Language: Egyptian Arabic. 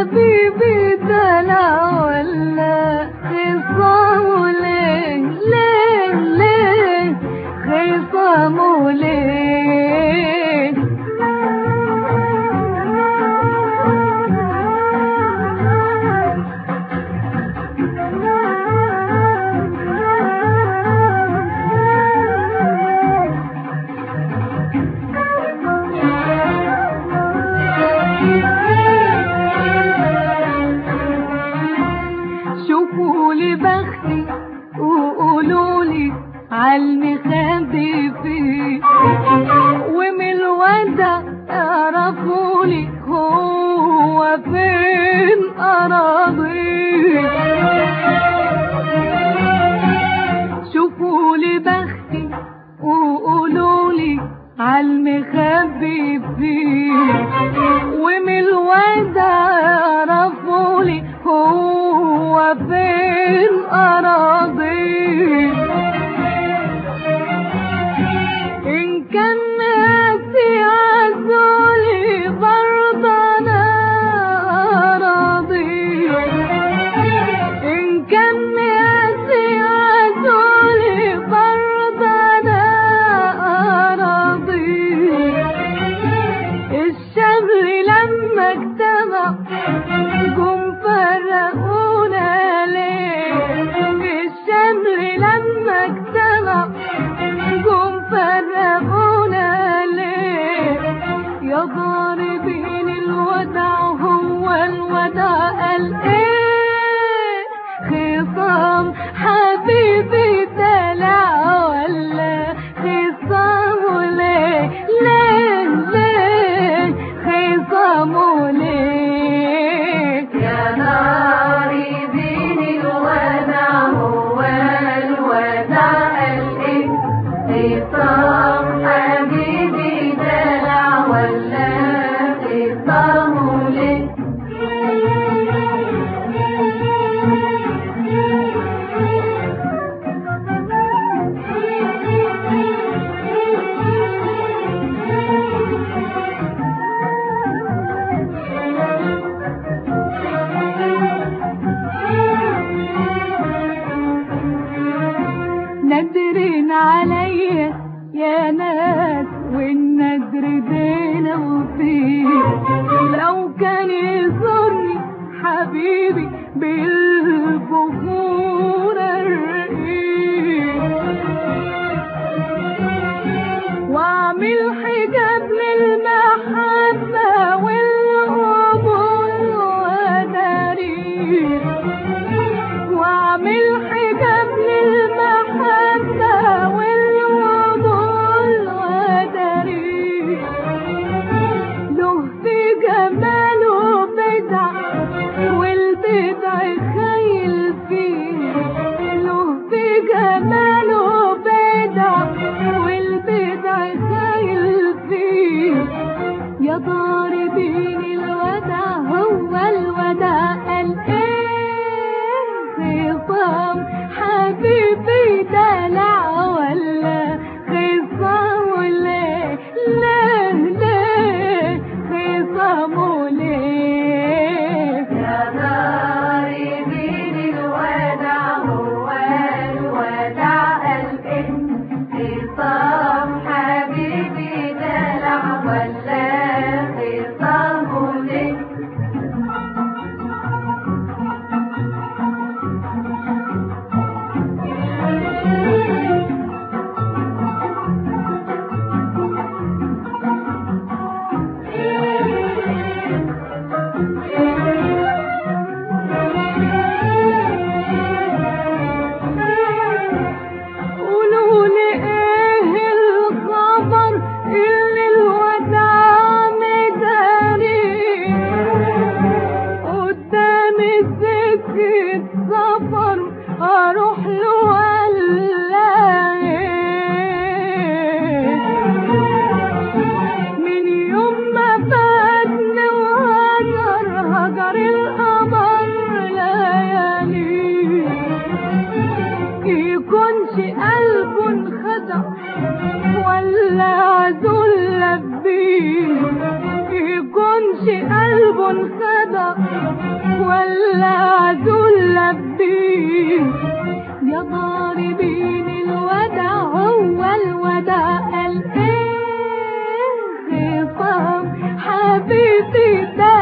حبيبي دلع ولا خصام ليه ليه ليه خصام ليه شوفوا لي بختي وقولوا لي عالمخبي فيه ومن الودع اعرفوا لي هو فين اراضيه شوفوا لي بختي وقولوا لي عالمخبي فيه ومن الودع اعرفوا لي هو فين اراضيه إن كان ناسي عزولي برضه أنا راضي إن كان ناسي عزولي برضه أنا راضي الشمل لما اجتمع جم فرقونا ليه الشمل لما اجتمع جم فرقونا ليه يا ضاربين الودع هو الودع قال ايه خصام حبيبي دلع ولا خصام ليه ليه ليه خصام ليه يا ناري دين الودع هو الودع الإيه خصام حبيبي دلع ولا خصام ليه نادرين عليا يا ناس والنادر دينا وفيه لو كان يزورني حبيبي بالبخور الرقيق واعمل حجاب للمحبة والقبول وداري واعمل حجاب للمحبة والقبول وداري له في جماله بدع والبدع خيل فيه له في جماله بدع والبدع خيل فيه يا ضاربين الودع هو الودع قال ايه خصام حبيبي دلع ولا خصام ليه ليه ليه خصام ليه يا ناري دين الودع هو الودع الإيه خصام حبيبي دلع ولا صدق ولا عدول لبيه يا ضاربين الودع هو الودع قال ايه خصام حبيبي ده